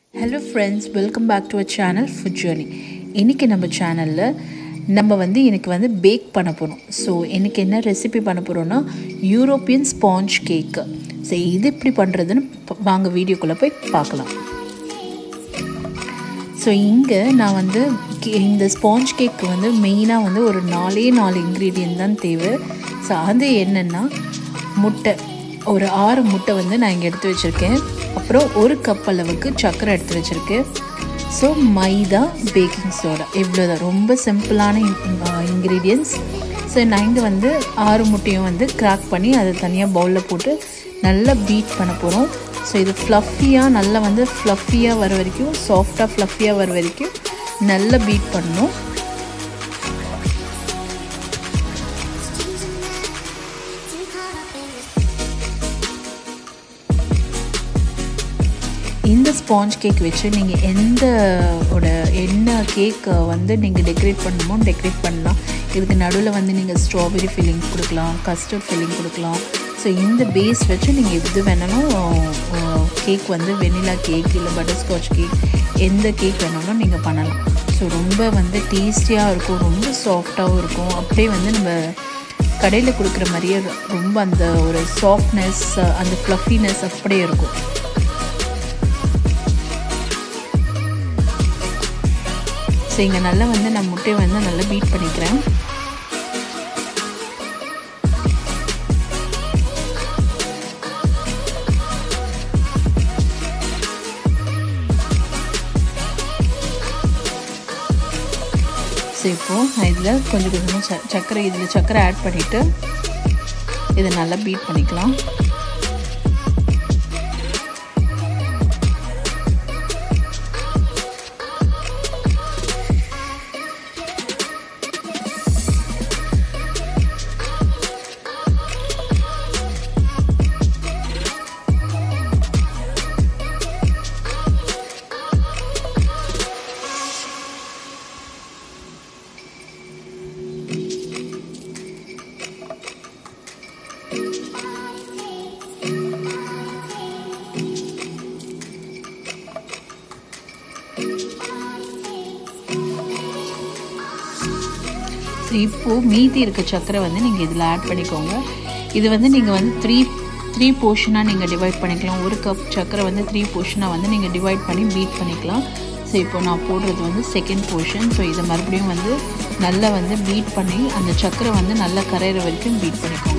Hello friends welcome back to a channel food journey இன்றைக்கி நம்ம சேனலில் நம்ம வந்து எனக்கு வந்து பேக் பண்ண போகிறோம் ஸோ எனக்கு என்ன ரெசிபி பண்ண போகிறோன்னா யூரோப்பியன் ஸ்பாஞ்ச் கேக்கு ஸோ இது எப்படி பண்ணுறதுன்னு ப- வாங்க வீடியோக்குள்ளே போய் பார்க்கலாம் ஸோ இங்கே நான் வந்து கே- இந்த ஸ்பாஞ்ச் கேக்கு வந்து மெயினாக வந்து ஒரு நாலே நாலு இன்க்ரீடியன்ட் தான் தேவை ஸோ அது என்னென்னா முட்டை ஒரு ஆறு முட்டை வந்து நான் இங்கே எடுத்து வச்சுருக்கேன் அப்புறம் ஒரு கப் அளவுக்கு சர்க்கரை எடுத்து வச்சுருக்கேன் ஸோ மைதா பேக்கிங் சோடா இவ்வளோதான் ரொம்ப சிம்பிளான இன்க்ரீடியன்ட்ஸ் ஸோ நான் இங்கே வந்து ஆறு முட்டையும் வந்து கிராக் பண்ணி அதை தனியாக பவுலில் போட்டு நல்லா பீட் பண்ண போகிறோம் ஸோ இது ஃப்ளஃபியாக நல்லா வந்து ஃப்ளஃபியாக வர வரைக்கும் சாஃப்டாக ஃப்ளஃபியாக வர வரைக்கும் நல்லா பீட் பண்ணணும் இந்த ஸ்பாஞ்ச் கேக் வச்சு நீங்கள் எந்த ஓட என்ன கேக்கை வந்து நீங்கள் டெக்கரேட் பண்ணணுமோ டெக்கரேட் பண்ணலாம் இதுக்கு நடுவில் வந்து நீங்கள் ஸ்ட்ராபெரி ஃபில்லிங் கொடுக்கலாம் கஸ்டர்ட் ஃபில்லிங் கொடுக்கலாம் ஸோ இந்த பேஸ் வச்சு நீங்கள் எது வேணாலும் கேக் வந்து வெனிலா கேக் இல்லை பட்டர்ஸ்காட்ச் கேக் எந்த கேக் வேணாலும் நீங்கள் பண்ணலாம் ஸோ ரொம்ப வந்து டேஸ்டியாக இருக்கும் ரொம்ப சாஃப்டாகவும் இருக்கும் அப்படியே வந்து நம்ம கடையில் கொடுக்குற மாதிரியே ரொம்ப அந்த ஒரு சாஃப்ட்னஸ் அந்த ஃப்ளஃபினஸ் அப்படியே இருக்கும் ஸோ இங்கே நல்லா வந்து நான் முட்டையை வந்து நல்லா பீட் பண்ணிக்கிறேன் ஸோ இப்போது நான் இதில் கொஞ்சம் கொஞ்சமாக ச சர்க்கரை இதில் சர்க்கரை ஆட் பண்ணிவிட்டு இதை நல்லா பீட் பண்ணிக்கலாம் ஸோ இப்போது மீதி இருக்க சர்க்கரை வந்து நீங்கள் இதில் ஆட் பண்ணிக்கோங்க இது வந்து நீங்கள் வந்து த்ரீ த்ரீ போர்ஷனாக நீங்கள் டிவைட் பண்ணிக்கலாம் ஒரு கப் சர்க்கரை வந்து த்ரீ போர்ஷனாக வந்து நீங்கள் டிவைட் பண்ணி பீட் பண்ணிக்கலாம் ஸோ இப்போ நான் போடுறது வந்து செகண்ட் போர்ஷன் ஸோ இதை மறுபடியும் வந்து நல்லா வந்து பீட் பண்ணி அந்த சர்க்கரை வந்து நல்லா கரையிற வரைக்கும் பீட் பண்ணிக்கோங்க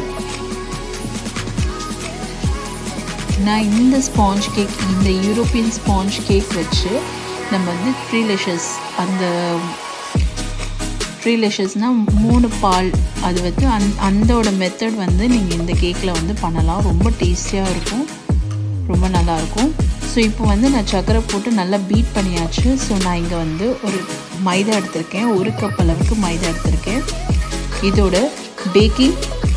நான் இந்த ஸ்பாஞ்ச் கேக் இந்த யூரோப்பியன் ஸ்பாஞ்ச் கேக் வச்சு நம்ம வந்து ட்ரீலெஷஸ் அந்த ட்ரீலெஷஸ்னால் மூணு பால் அது வந்து அந் அந்தோட மெத்தட் வந்து நீங்கள் இந்த கேக்கில் வந்து பண்ணலாம் ரொம்ப டேஸ்டியாக இருக்கும் ரொம்ப நல்லாயிருக்கும் ஸோ இப்போ வந்து நான் சர்க்கரை போட்டு நல்லா பீட் பண்ணியாச்சு ஸோ நான் இங்கே வந்து ஒரு மைதா எடுத்திருக்கேன் ஒரு கப் அளவுக்கு மைதா எடுத்திருக்கேன் இதோட பேக்கிங்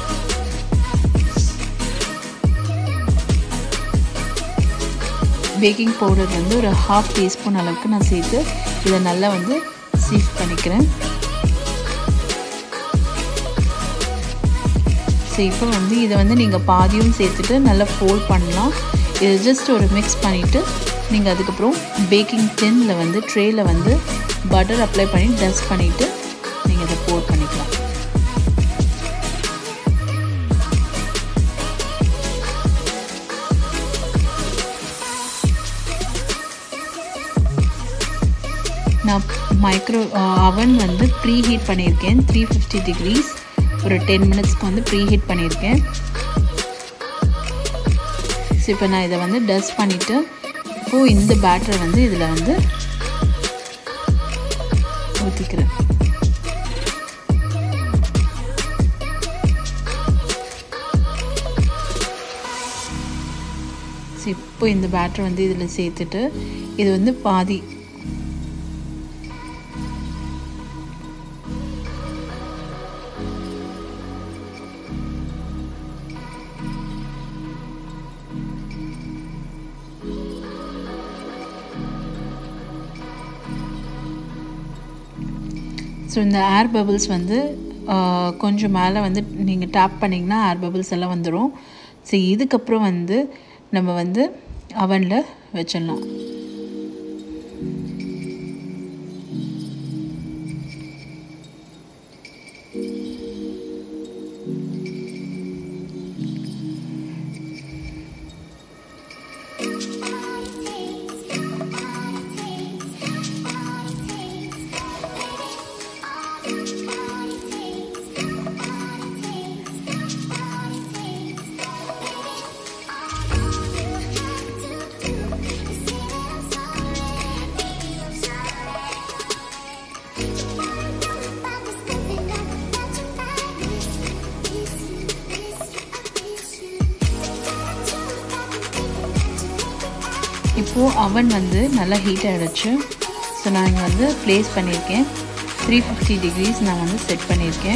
பேக்கிங் பவுடர் வந்து ஒரு ஹாஃப் டீஸ்பூன் அளவுக்கு நான் சேர்த்து இதை நல்லா வந்து சீஃப் பண்ணிக்கிறேன் ஸோ இப்போ வந்து இதை வந்து நீங்கள் பாதியும் சேர்த்துட்டு நல்லா ஃபோல்ட் பண்ணலாம் இதை ஜஸ்ட் ஒரு மிக்ஸ் பண்ணிவிட்டு நீங்கள் அதுக்கப்புறம் பேக்கிங் டின்னில் வந்து ட்ரேயில் வந்து பட்டர் அப்ளை பண்ணி டஸ்ட் பண்ணிவிட்டு நீங்கள் இதை போட் பண்ணிக்கலாம் நான் மைக்ரோ அவன் வந்து ப்ரீ ஹீட் பண்ணியிருக்கேன் த்ரீ ஃபிஃப்டி டிகிரிஸ் ஒரு டென் மினிட்ஸ்க்கு வந்து ப்ரீ ஹீட் பண்ணியிருக்கேன் ஸோ இப்போ நான் இதை வந்து டஸ்ட் பண்ணிவிட்டு இப்போது இந்த பேட்டரை வந்து இதில் வந்து ஊற்றிக்கிறேன் ஸோ இப்போ இந்த பேட்டரை வந்து இதில் சேர்த்துட்டு இது வந்து பாதி ஸோ இந்த ஏர் பபிள்ஸ் வந்து ஆஹ், கொஞ்சம் மேலே வந்து நீங்கள் டேப் பண்ணிங்கன்னா ஏர் பபிள்ஸ் எல்லாம் வந்துடும் ஸோ இதுக்கப்புறம் வந்து நம்ம வந்து அவனில் வச்சிடலாம் அவன் வந்து நல்லா ஹீட் ஆகிடுச்சு ஸோ நான் இங்கே வந்து ப்ளேஸ் பண்ணியிருக்கேன் த்ரீ ஃபிஃப்டி டிகிரிஸ் நான் வந்து செட் பண்ணியிருக்கேன்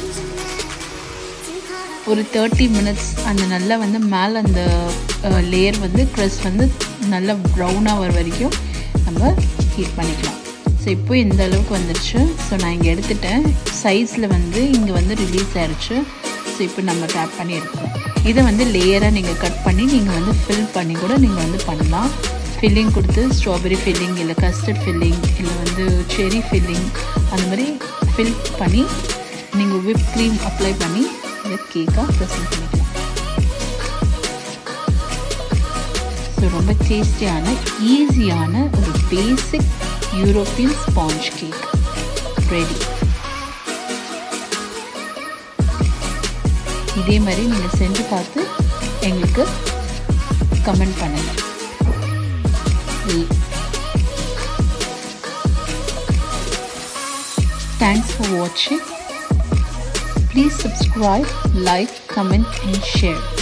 ஒரு தேர்ட்டி மினிட்ஸ் அந்த நல்லா வந்து மேலே அந்த லேயர் வந்து க்ரஸ் வந்து நல்லா ப்ரௌனாக வர வரைக்கும் நம்ம ஹீட் பண்ணிக்கலாம் ஸோ இப்போ இந்த அளவுக்கு வந்துடுச்சு ஸோ நான் இங்கே எடுத்துட்டேன் சைஸில் வந்து இங்கே வந்து ரிலீஸ் ஆகிடுச்சு ஸோ இப்போ நம்ம டேப் பண்ணி எடுக்கிறோம் இதை வந்து லேயராக நீங்கள் கட் பண்ணி நீங்கள் வந்து ஃபில் பண்ணி கூட நீங்கள் வந்து பண்ணலாம் ஃபில்லிங் கொடுத்து ஸ்ட்ராபெரி ஃபில்லிங் இல்லை கஸ்டர்ட் ஃபில்லிங் இல்லை வந்து செரி ஃபில்லிங் அந்த மாதிரி ஃபில் பண்ணி நீங்கள் விப் க்ரீம் அப்ளை பண்ணி இதை கேக்காக ப்ரெசென்ட் பண்ணிக்கலாம் ஸோ ரொம்ப டேஸ்டியான ஈஸியான ஒரு basic European sponge cake ready இதே மாதிரி நீங்கள் செஞ்சு பார்த்து எங்களுக்கு கமெண்ட் பண்ணுங்கள் Thanks for watching. Please subscribe, like, comment and share.